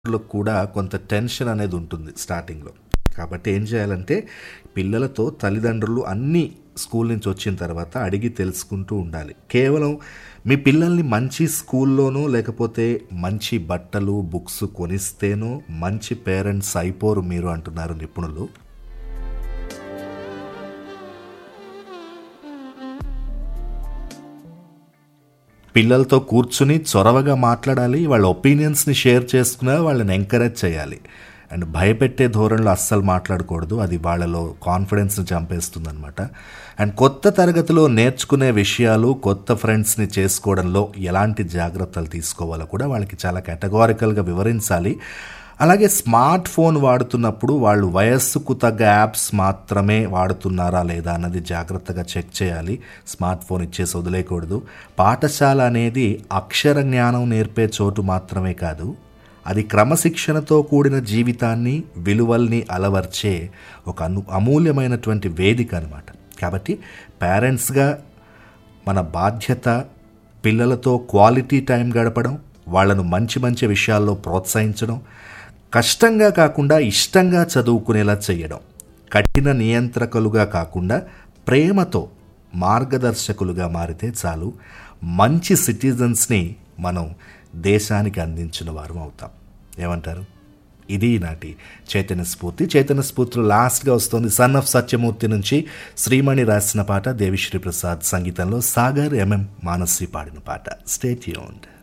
లో కూడా కొంత టెన్షన్ అనేది ఉంటుంది స్టార్టింగ్లో కాబట్టి ఏం చేయాలంటే పిల్లలతో తల్లిదండ్రులు అన్ని స్కూల్ నుంచి వచ్చిన తర్వాత అడిగి తెలుసుకుంటూ ఉండాలి కేవలం మీ పిల్లల్ని మంచి స్కూల్లోనో లేకపోతే మంచి బట్టలు బుక్స్ కొనిస్తేనో మంచి పేరెంట్స్ అయిపోరు మీరు అంటున్నారు నిపుణులు పిల్లలతో కూర్చుని చొరవగా మాట్లాడాలి వాళ్ళ ఒపీనియన్స్ని షేర్ చేసుకునే వాళ్ళని ఎంకరేజ్ చేయాలి అండ్ భయపెట్టే ధోరణిలో అస్సలు మాట్లాడకూడదు అది వాళ్ళలో కాన్ఫిడెన్స్ని చంపేస్తుంది అనమాట అండ్ కొత్త తరగతిలో నేర్చుకునే విషయాలు కొత్త ఫ్రెండ్స్ని చేసుకోవడంలో ఎలాంటి జాగ్రత్తలు తీసుకోవాలో కూడా వాళ్ళకి చాలా కేటగారికల్గా వివరించాలి అలాగే స్మార్ట్ ఫోన్ వాడుతున్నప్పుడు వాళ్ళు వయస్సుకు తగ్గ యాప్స్ మాత్రమే వాడుతున్నారా లేదా అన్నది జాగ్రత్తగా చెక్ చేయాలి స్మార్ట్ ఫోన్ ఇచ్చేసి వదిలేయకూడదు పాఠశాల అనేది అక్షర జ్ఞానం నేర్పే చోటు మాత్రమే కాదు అది క్రమశిక్షణతో కూడిన జీవితాన్ని విలువల్ని అలవర్చే ఒక అను అమూల్యమైనటువంటి వేదిక అనమాట కాబట్టి పేరెంట్స్గా మన బాధ్యత పిల్లలతో క్వాలిటీ టైం గడపడం వాళ్ళను మంచి మంచి విషయాల్లో ప్రోత్సహించడం కష్టంగా కాకుండా ఇష్టంగా చదువుకునేలా చేయడం కఠిన నియంత్రకులుగా కాకుండా ప్రేమతో మార్గదర్శకులుగా మారితే చాలు మంచి సిటిజన్స్ని మనం దేశానికి అందించిన వారం అవుతాం ఏమంటారు ఇది నాటి చైతన్య స్ఫూర్తి చైతన్య స్ఫూర్తిలో లాస్ట్గా వస్తుంది సన్ ఆఫ్ సత్యమూర్తి నుంచి శ్రీమణి రాసిన పాట దేవిశ్రీ ప్రసాద్ సంగీతంలో సాగర్ ఎంఎం మానసి పాడిన పాట స్టేట్ యూన్డ్